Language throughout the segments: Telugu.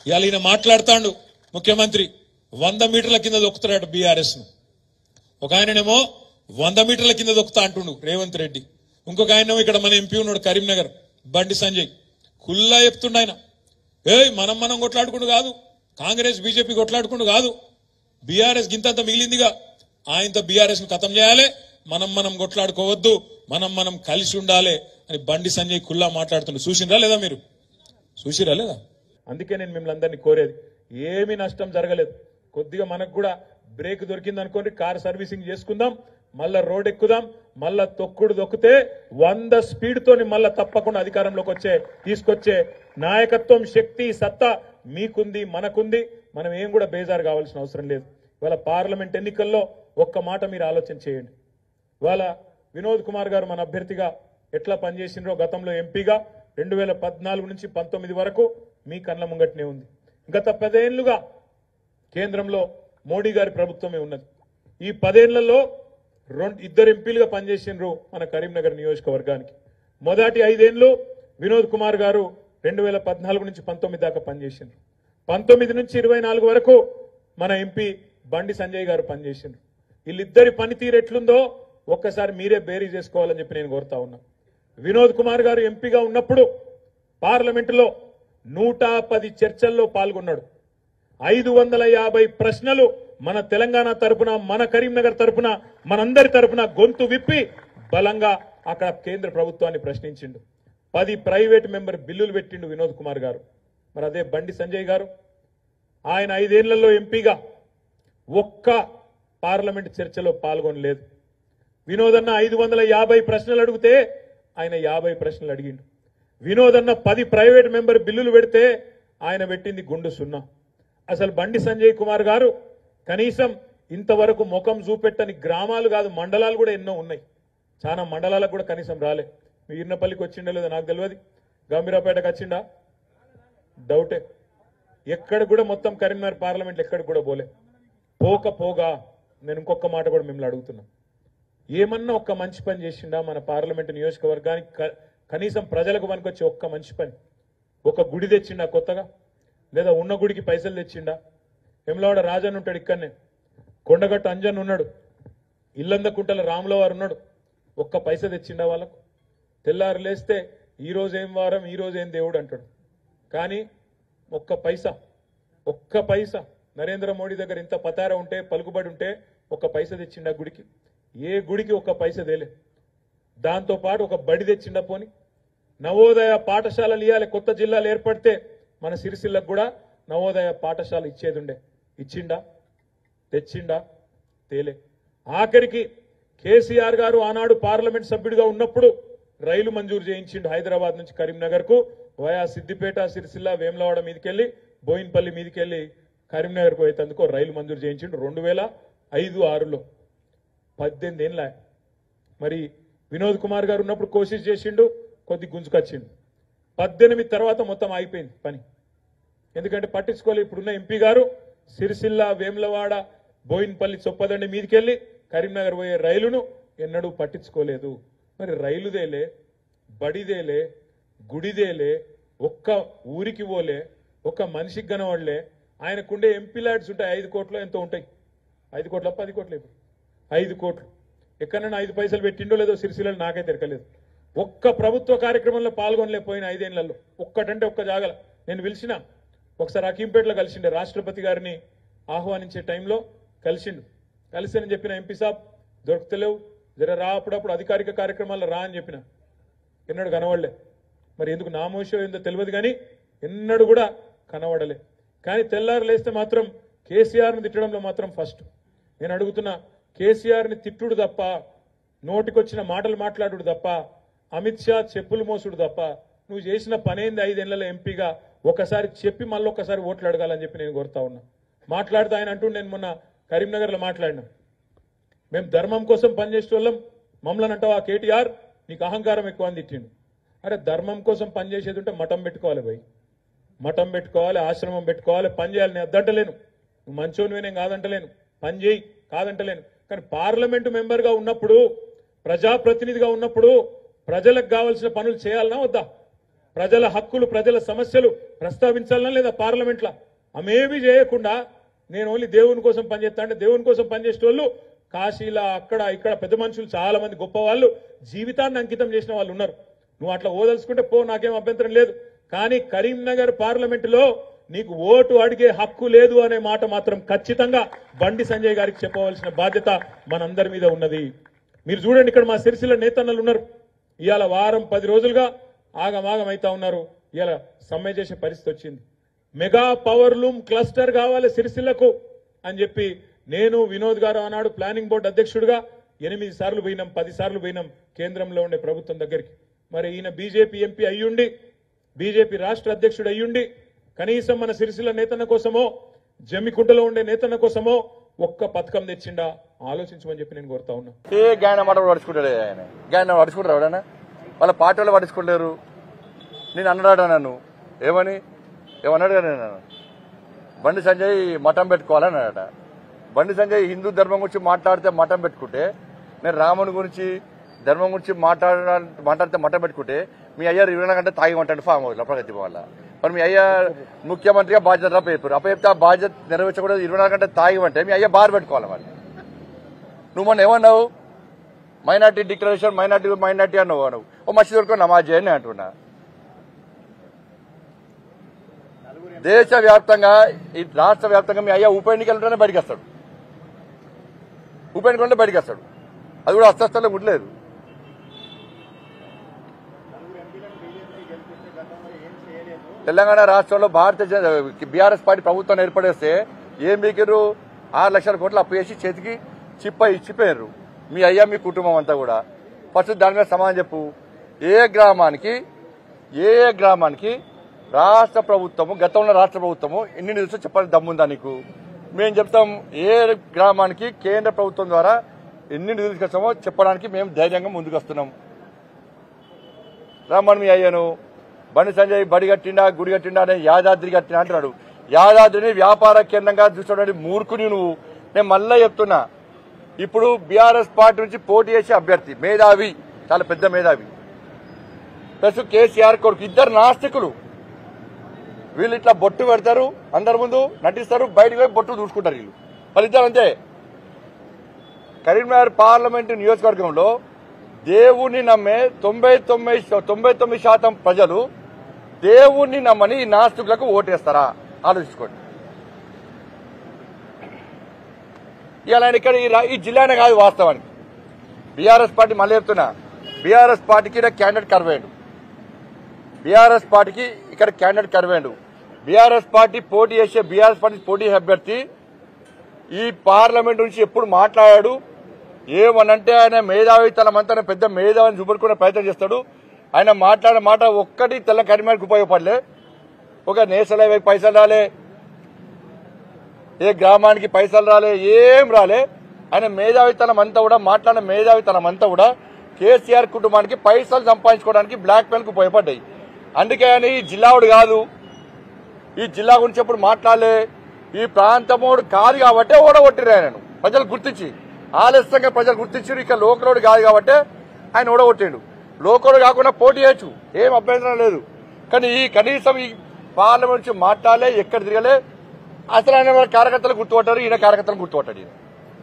ఇవాళ ఈయన మాట్లాడుతాడు ముఖ్యమంత్రి వంద మీటర్ల కింద దొక్కుతాడు బీఆర్ఎస్ ను ఒక ఆయననేమో వంద మీటర్ల కింద దొక్కుతా అంటుండు రేవంత్ రెడ్డి ఇంకొక ఆయనేమో ఇక్కడ మన ఎంపీ ఉన్నాడు కరీంనగర్ బండి సంజయ్ కుల్లా చెప్తుండు ఆయన ఏయ్ మనం మనం కొట్లాడుకుంటూ కాదు కాంగ్రెస్ బీజేపీ కొట్లాడుకుంటూ కాదు బీఆర్ఎస్ గింతంత మిగిలిందిగా ఆయనతో బీఆర్ఎస్ ను ఖతం చేయాలి మనం మనం కొట్లాడుకోవద్దు మనం మనం కలిసి ఉండాలి అని బండి సంజయ్ కుల్లా మాట్లాడుతుండు చూసిండ్రా లేదా మీరు చూసిరా లేదా అందుకే నేను మిమ్మల్ని అందరినీ కోరేది ఏమీ నష్టం జరగలేదు కొద్దిగా మనకు కూడా బ్రేక్ దొరికింది అనుకోండి కార్ సర్వీసింగ్ చేసుకుందాం మళ్ళా రోడ్ ఎక్కుదాం మళ్ళా తొక్కుడు దొక్కితే వంద స్పీడ్ తోని మళ్ళా తప్పకుండా అధికారంలోకి వచ్చే తీసుకొచ్చే నాయకత్వం శక్తి సత్తా మీకుంది మనకుంది మనం ఏం కూడా బేజారు కావాల్సిన అవసరం లేదు ఇవాళ పార్లమెంట్ ఎన్నికల్లో ఒక్క మాట మీరు ఆలోచన చేయండి ఇవాళ వినోద్ కుమార్ గారు మన అభ్యర్థిగా ఎట్లా పనిచేసినరో గతంలో ఎంపీగా రెండు వేల పద్నాలుగు నుంచి పంతొమ్మిది వరకు మీ కళ్ళ ముంగట్నే ఉంది గత పదేళ్లుగా కేంద్రంలో మోడీ గారి ప్రభుత్వమే ఉన్నది ఈ పదేళ్లలో రెండు ఇద్దరు ఎంపీలుగా పనిచేసినారు మన కరీంనగర్ నియోజకవర్గానికి మొదటి ఐదేళ్లు వినోద్ కుమార్ గారు రెండు వేల పద్నాలుగు నుంచి పంతొమ్మిది దాకా పనిచేసిండ్రు పంతొమ్మిది నుంచి ఇరవై నాలుగు వరకు మన ఎంపీ బండి సంజయ్ గారు పనిచేసిండ్రు వీళ్ళిద్దరి పనితీరు ఎట్లుందో ఒక్కసారి మీరే బేరీ చేసుకోవాలని చెప్పి నేను కోరుతా ఉన్నా వినోద్ కుమార్ గారు ఎంపీగా ఉన్నప్పుడు పార్లమెంటులో నూట పది చర్చల్లో పాల్గొన్నాడు ఐదు వందల యాభై ప్రశ్నలు మన తెలంగాణ తరపున మన కరీంనగర్ తరపున మనందరి తరపున గొంతు విప్పి బలంగా అక్కడ కేంద్ర ప్రభుత్వాన్ని ప్రశ్నించిండు పది ప్రైవేట్ మెంబర్ బిల్లులు పెట్టిండు వినోద్ కుమార్ గారు మరి అదే బండి సంజయ్ గారు ఆయన ఐదేళ్లలో ఎంపీగా ఒక్క పార్లమెంట్ చర్చలో పాల్గొనలేదు వినోదన్న ఐదు వందల యాభై ప్రశ్నలు అడిగితే ఆయన యాభై ప్రశ్నలు అడిగిండు వినోదన్న పది ప్రైవేట్ మెంబర్ బిల్లులు పెడితే ఆయన పెట్టింది గుండు సున్నా అసలు బండి సంజయ్ కుమార్ గారు కనీసం ఇంతవరకు ముఖం చూపెట్టని గ్రామాలు కాదు మండలాలు కూడా ఎన్నో ఉన్నాయి చాలా మండలాలకు కూడా కనీసం రాలే మీ ఇర్నపల్లికి వచ్చిండో లేదో నాకు తెలియదు గంభీరాపేటకు వచ్చిండా డౌటే ఎక్కడ కూడా మొత్తం కరీంనగర్ పార్లమెంట్ ఎక్కడ కూడా పోలే పోక పోగా నేను ఇంకొక మాట కూడా మిమ్మల్ని అడుగుతున్నా ఏమన్నా ఒక్క మంచి పని చేసిండా మన పార్లమెంట్ నియోజకవర్గానికి క- కనీసం ప్రజలకు పనికొచ్చే ఒక్క మంచి పని ఒక గుడి తెచ్చిండా కొత్తగా లేదా ఉన్న గుడికి పైసలు తెచ్చిండా ఎమ్లవాడ రాజన్ ఉంటాడు ఇక్కడనే కొండగట్టు అంజన్ ఉన్నాడు ఇల్లందకుంటల రాముల వారు ఉన్నాడు ఒక్క పైస తెచ్చిండా వాళ్ళకు తెల్లారు లేస్తే ఈ రోజు ఏం వారం ఈ రోజు ఏం దేవుడు అంటాడు కానీ ఒక్క పైసా ఒక్క పైసా నరేంద్ర మోడీ దగ్గర ఇంత పతార ఉంటే పలుకుబడి ఉంటే ఒక్క పైస తెచ్చిండా గుడికి ఏ గుడికి ఒక్క పైస తేలే దాంతో పాటు ఒక బడి తెచ్చిండా పోని నవోదయ పాఠశాలలు ఇవ్వాలి కొత్త జిల్లాలు ఏర్పడితే మన సిరిసిల్లకు కూడా నవోదయ పాఠశాల ఇచ్చేది ఉండే ఇచ్చిండా తెచ్చిండా తేలే ఆఖరికి కేసీఆర్ గారు ఆనాడు పార్లమెంట్ సభ్యుడిగా ఉన్నప్పుడు రైలు మంజూరు చేయించిండు హైదరాబాద్ నుంచి కరీంనగర్ కు వయా సిద్దిపేట సిరిసిల్ల వేములవాడ మీదకెళ్లి బోయిన్పల్లి మీదకెళ్లి కరీంనగర్ పోయేందుకు రైలు మంజూరు చేయించిండు రెండు వేల ఐదు ఆరులో పద్దెనిమిది ఏళ్ళ మరి వినోద్ కుమార్ గారు ఉన్నప్పుడు కోషిష్ చేసిండు కొద్ది గుంజుకొచ్చిండు పద్దెనిమిది తర్వాత మొత్తం అయిపోయింది పని ఎందుకంటే పట్టించుకోలేదు ఇప్పుడున్న ఎంపీ గారు సిరిసిల్ల వేములవాడ బోయిన్పల్లి చొప్పదండి మీదకెళ్లి కరీంనగర్ పోయే రైలును ఎన్నడూ పట్టించుకోలేదు మరి రైలుదేలే బడిదేలే గుడిదేలే ఒక్క ఊరికి పోలే ఒక్క మనిషికి కనవాళ్లే ఆయనకుండే ఎంపీ ల్యాడ్స్ ఉంటాయి ఐదు కోట్లు ఎంతో ఉంటాయి ఐదు కోట్ల పది కోట్లు ఇప్పుడు ఐదు కోట్లు ఎక్కడైనా ఐదు పైసలు పెట్టిండో లేదో సిరిసిల్లలో నాకే తిరగలేదు ఒక్క ప్రభుత్వ కార్యక్రమంలో పాల్గొనలేకపోయిన ఐదేళ్లలో ఒక్కటంటే ఒక్క జాగల నేను పిలిచిన ఒకసారి అకీంపేటలో కలిసిండే రాష్ట్రపతి గారిని ఆహ్వానించే టైంలో కలిసిండు కలిసి చెప్పిన ఎంపీ సాబ్ దొరుకుతలేవు జర రా అప్పుడప్పుడు అధికారిక కార్యక్రమాల్లో రా అని చెప్పిన ఎన్నడూ కనవడలే మరి ఎందుకు నామోషో ఏందో తెలియదు కానీ ఎన్నడూ కూడా కనబడలే కానీ తెల్లారు లేస్తే మాత్రం కేసీఆర్ని తిట్టడంలో మాత్రం ఫస్ట్ నేను అడుగుతున్నా కేసీఆర్ని తిట్టుడు తప్ప నోటికొచ్చిన మాటలు మాట్లాడుడు తప్ప అమిత్ షా చెప్పులు మోసుడు తప్ప నువ్వు చేసిన పనేంది ఐదేళ్లలో ఎంపీగా ఒకసారి చెప్పి మళ్ళీ ఒకసారి ఓట్లు అడగాలని చెప్పి నేను కోరుతా ఉన్నా మాట్లాడుతూ ఆయన అంటూ నేను మొన్న కరీంనగర్లో మాట్లాడినా మేము ధర్మం కోసం పనిచేసే వాళ్ళం మమ్మల్ని అంటావా కేటీఆర్ నీకు అహంకారం ఎక్కువ అని తిట్టిండు అరే ధర్మం కోసం పనిచేసేది ఉంటే మఠం పెట్టుకోవాలి భయ్ మఠం పెట్టుకోవాలి ఆశ్రమం పెట్టుకోవాలి పని చేయాలి నేను అద్దంటలేను నువ్వు మంచోనివే నేను కాదంటలేను పని చేయి కాదంటలేను కానీ పార్లమెంటు మెంబర్గా ఉన్నప్పుడు ప్రజాప్రతినిధిగా ఉన్నప్పుడు ప్రజలకు కావాల్సిన పనులు చేయాలనా వద్దా ప్రజల హక్కులు ప్రజల సమస్యలు ప్రస్తావించాలనా లేదా పార్లమెంట్లో ఆమెవి చేయకుండా నేను ఓన్లీ దేవుని కోసం పనిచేస్తా అంటే దేవుని కోసం పనిచేసే వాళ్ళు కాశీలా అక్కడ ఇక్కడ పెద్ద మనుషులు చాలా మంది గొప్ప వాళ్ళు జీవితాన్ని అంకితం చేసిన వాళ్ళు ఉన్నారు నువ్వు అట్లా ఓదలుచుకుంటే పో నాకేం అభ్యంతరం లేదు కానీ కరీంనగర్ పార్లమెంటులో నీకు ఓటు అడిగే హక్కు లేదు అనే మాట మాత్రం ఖచ్చితంగా బండి సంజయ్ గారికి చెప్పవలసిన బాధ్యత మనందరి మీద ఉన్నది మీరు చూడండి ఇక్కడ మా సిరిసిల్ల నేతన్నలు ఉన్నారు ఇవాళ వారం పది రోజులుగా ఆగమాగం అవుతా ఉన్నారు ఇవాళ సమ్మె చేసే పరిస్థితి వచ్చింది మెగా పవర్ లూమ్ క్లస్టర్ కావాలి సిరిసిల్లకు అని చెప్పి నేను వినోద్ గారు ఆనాడు ప్లానింగ్ బోర్డు అధ్యక్షుడిగా ఎనిమిది సార్లు పోయినాం పది సార్లు పోయినాం కేంద్రంలో ఉండే ప్రభుత్వం దగ్గరికి మరి ఈయన బీజేపీ ఎంపీ అయ్యుండి బీజేపీ రాష్ట్ర అధ్యక్షుడు అయ్యుండి కనీసం మన సిరిసిల్ల నేతన్న కోసమో జమ్మికుంటలో ఉండే నేతన్న కోసమో ఒక్క పథకం తెచ్చిండా ఆలోచించమని చెప్పి నేను కోరుతా ఉన్నా ఏ గాయన మాట కూడా పడుచుకుంటాడు ఆయన గాయన పడుచుకుంటారు ఎవడైనా వాళ్ళ పార్టీ వాళ్ళు పడుచుకుంటారు నేను అన్నాడా నన్ను ఏమని ఏమన్నాడు కదా నేను బండి సంజయ్ మఠం పెట్టుకోవాలని అన్నాడట బండి సంజయ్ హిందూ ధర్మం గురించి మాట్లాడితే మఠం పెట్టుకుంటే నేను రాముని గురించి ధర్మం గురించి మాట్లాడ మాట్లాడితే మఠం పెట్టుకుంటే మీ అయ్యారు ఇరవై నాలుగు గంటలు తాగి ఉంటాడు ఫామ్ హౌస్ ప్రగతి వల్ల మరి మీ అయ్యా ముఖ్యమంత్రిగా బాధ్యత అప్పయ్యారు అప్పచెప్తే ఆ బాధ్యత నెరవేర్చకూడదు ఇరవై నాలుగు గంటలు తాగి అంటే మీ అయ్యా బార్ పెట్టుకోవాలి మరి నువ్వు మొన్న ఏమన్నావు మైనార్టీ డిక్లరేషన్ మైనార్టీ మైనార్టీ అన్నావు నువ్వు ఓ మసీదు వరకు నమాజ్ చేయని అంటున్నా దేశ వ్యాప్తంగా ఈ రాష్ట్ర వ్యాప్తంగా మీ అయ్యా ఉప ఎన్నికలు ఉంటేనే బయటకు వస్తాడు ఉప ఎన్నికలు ఉంటే బయటకు వస్తాడు అది కూడా అస్తస్థలో ఉండలేదు తెలంగాణ రాష్ట్రంలో భారతీయ జన- బీఆర్ఎస్ పార్టీ ప్రభుత్వం ఏర్పడేస్తే ఏం మీకిరు ఆరు లక్షల కోట్లు అప్పు చేసి చేతికి చిప్ప ఇచ్చిపోయారు మీ అయ్యా మీ కుటుంబం అంతా కూడా ఫస్ట్ దాని మీద సమాధానం చెప్పు ఏ గ్రామానికి ఏ ఏ గ్రామానికి రాష్ట్ర ప్రభుత్వము గతంలో రాష్ట్ర ప్రభుత్వము ఎన్ని నిధులు చెప్పాలని దమ్ముందా నీకు మేము చెప్తాం ఏ గ్రామానికి కేంద్ర ప్రభుత్వం ద్వారా ఎన్ని నిధులు తీసుకొస్తామో చెప్పడానికి మేము ధైర్యంగా ముందుకు వస్తున్నాం రమ్మని మీ అయ్యాను బండి సంజయ్ బడి కట్టిండా గుడి కట్టిండా అని యాదాద్రి కట్టినా అంటున్నాడు యాదాద్రిని వ్యాపార కేంద్రంగా చూసినటువంటి మూర్ఖుని నువ్వు నేను మళ్ళా చెప్తున్నా ఇప్పుడు బీఆర్ఎస్ పార్టీ నుంచి పోటీ చేసే అభ్యర్థి మేధావి చాలా పెద్ద మేధావి ప్లస్ కేసీఆర్ కొడుకు ఇద్దరు నాస్తికులు వీళ్ళు ఇట్లా బొట్టు పెడతారు అందరి ముందు నటిస్తారు బయటకు పోయి బొట్టు చూసుకుంటారు వీళ్ళు వాళ్ళిద్దరు అంతే కరీంనగర్ పార్లమెంటు నియోజకవర్గంలో దేవుణ్ణి నమ్మే తొంభై తొమ్మిది తొంభై తొమ్మిది శాతం ప్రజలు దేవుణ్ణి నమ్మని ఈ నాస్తికులకు ఓటేస్తారా ఆలోచించుకోండి ఇవాళ ఆయన ఇక్కడ ఈ రా- ఈ జిల్లానే కాదు వాస్తవానికి బీఆర్ఎస్ పార్టీ మళ్ళీ చెప్తున్నా బీఆర్ఎస్ పార్టీకి ఇక్కడ క్యాండిడేట్ కరవేయండు బీఆర్ఎస్ పార్టీకి ఇక్కడ క్యాండిడేట్ కరవేయండు బీఆర్ఎస్ పార్టీ పోటీ చేసే బీఆర్ఎస్ పార్టీ పోటీ చేసే అభ్యర్థి ఈ పార్లమెంట్ నుంచి ఎప్పుడు మాట్లాడాడు ఏమనంటే ఆయన మేధావితనం అంతా పెద్ద మేధావిని చూపెట్టుకునే ప్రయత్నం చేస్తాడు ఆయన మాట్లాడిన మాట ఒక్కటి తెల్ల కరిమేరకు ఉపయోగపడలే ఒక నేషనల్ హైవే పైసలు రాలే ఏ గ్రామానికి పైసలు రాలే ఏం రాలే ఆయన మేధావితనం అంతా కూడా మాట్లాడిన మేధావితనం అంతా కూడా కేసీఆర్ కుటుంబానికి పైసలు సంపాదించుకోవడానికి బ్లాక్ మెయిల్ కు ఉపయోగపడ్డాయి అందుకే ఆయన ఈ జిల్లావుడు కాదు ఈ జిల్లా గురించి ఎప్పుడు మాట్లాడలే ఈ ప్రాంతమోడు కాదు కాబట్టి ఓడగొట్టిరు ఆయనను ప్రజలు గుర్తించి ఆలస్యంగా ప్రజలు గుర్తించారు ఇక లోకలోడు కాదు కాబట్టి ఆయన ఓడగొట్టిండు లోకలోడు కాకుండా పోటీ చేయొచ్చు ఏం అభ్యంతరం లేదు కానీ ఈ కనీసం ఈ పార్లమెంట్ నుంచి మాట్లాడలే ఎక్కడ తిరగలే అసలు ఆయన వాళ్ళ కార్యకర్తలు గుర్తుపట్టారు ఈయన కార్యకర్తలు గుర్తుపట్టాడు ఈయన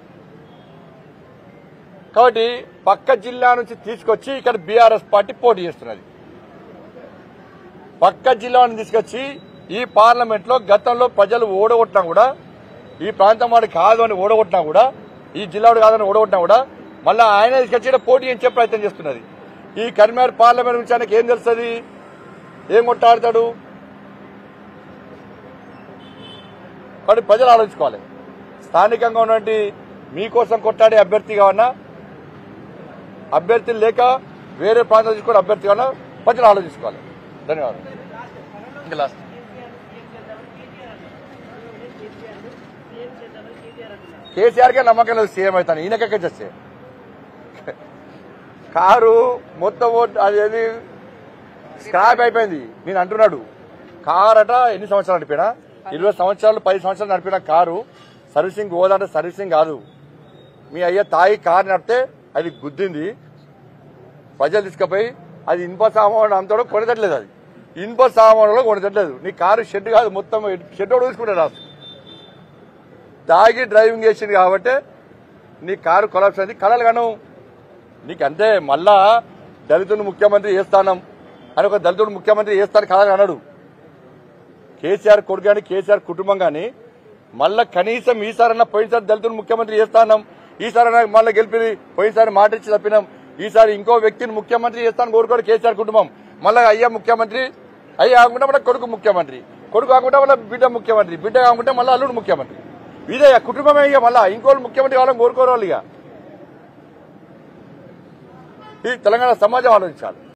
కాబట్టి పక్క జిల్లా నుంచి తీసుకొచ్చి ఇక్కడ బీఆర్ఎస్ పార్టీ పోటీ చేస్తున్నది పక్క జిల్లాను తీసుకొచ్చి ఈ పార్లమెంట్ లో గతంలో ప్రజలు ఓడగొట్టినా కూడా ఈ ప్రాంతం వాడు కాదు అని ఓడగొట్టినా కూడా ఈ జిల్లాడు కాదని ఓడగొట్టినా కూడా మళ్ళీ ఆయన తీసుకొచ్చి ఈడ పోటీ చేయించే ప్రయత్నం చేస్తున్నది ఈ కరీంనగర్ పార్లమెంట్ నుంచి ఆయనకి ఏం తెలుస్తుంది ఏం కొట్టాడతాడు కాబట్టి ప్రజలు ఆలోచించుకోవాలి స్థానికంగా ఉన్నటువంటి మీకోసం కొట్టాడే అభ్యర్థి కావన్నా అభ్యర్థులు లేక వేరే ప్రాంతాలు తీసుకుని అభ్యర్థి కావన్నా ప్రజలు ఆలోచించుకోవాలి ధన్యవాదాలు ఇంకా లాస్ట్ కేసీఆర్ కే నమ్మకం లేదు సీఎం అవుతాను ఈయనకెక్కడ చేస్తే కారు మొత్తం ఓట్- అదేది స్క్రాప్ అయిపోయింది నేను అంటున్నాడు కార్ అట ఎన్ని సంవత్సరాలు నడిపినా ఇరవై సంవత్సరాలు పది సంవత్సరాలు నడిపిన కారు సర్వీసింగ్ పోదంటే సర్వీసింగ్ కాదు మీ అయ్య తాయి కారు నడిపితే అది గుద్దింది ప్రజలు తీసుకుపోయి అది ఇనుప సామాన్ అంతా కూడా కొనదట్లేదు అది ఇనుప సామాన్లు కొనట్లేదు నీ కారు షెడ్ కాదు మొత్తం షెడ్ కూడా తీసుకుంటాడు రాసు తాగి డ్రైవింగ్ చేసింది కాబట్టి నీ కారు కొలాప్స్ అయింది కలలు గాను నీకు అంతే మళ్ళా దళితుని ముఖ్యమంత్రి చేస్తానం అని ఒక దళితుడు ముఖ్యమంత్రి చేస్తాను కలలు అన్నాడు కేసీఆర్ కొడుకు కానీ కేసీఆర్ కుటుంబం కానీ మళ్ళా కనీసం ఈసారన్నా పోయినసారి దళితులు ముఖ్యమంత్రి చేస్తానం ఈసారన్నా మళ్ళీ గెలిపి పోయినసారి మాట ఇచ్చి తప్పినాం ఈసారి ఇంకో వ్యక్తిని ముఖ్యమంత్రి చేస్తాను కోరుకోడు కేసీఆర్ కుటుంబం మళ్ళా అయ్యా ముఖ్యమంత్రి అయ్యా కాకుండా మళ్ళీ కొడుకు ముఖ్యమంత్రి కొడుకు కాకుండా మళ్ళీ బిడ్డ ముఖ్యమంత్రి బిడ్డ కాకుండా మళ్ళీ అల్లుడు ముఖ్యమంత్రి ఇదే ఇక కుటుంబమే ఇక మళ్ళా ఇంకోళ్ళు ముఖ్యమంత్రి కావాలని కోరుకోరు వాళ్ళు ఇక ఈ తెలంగాణ సమాజం ఆలోచించాలి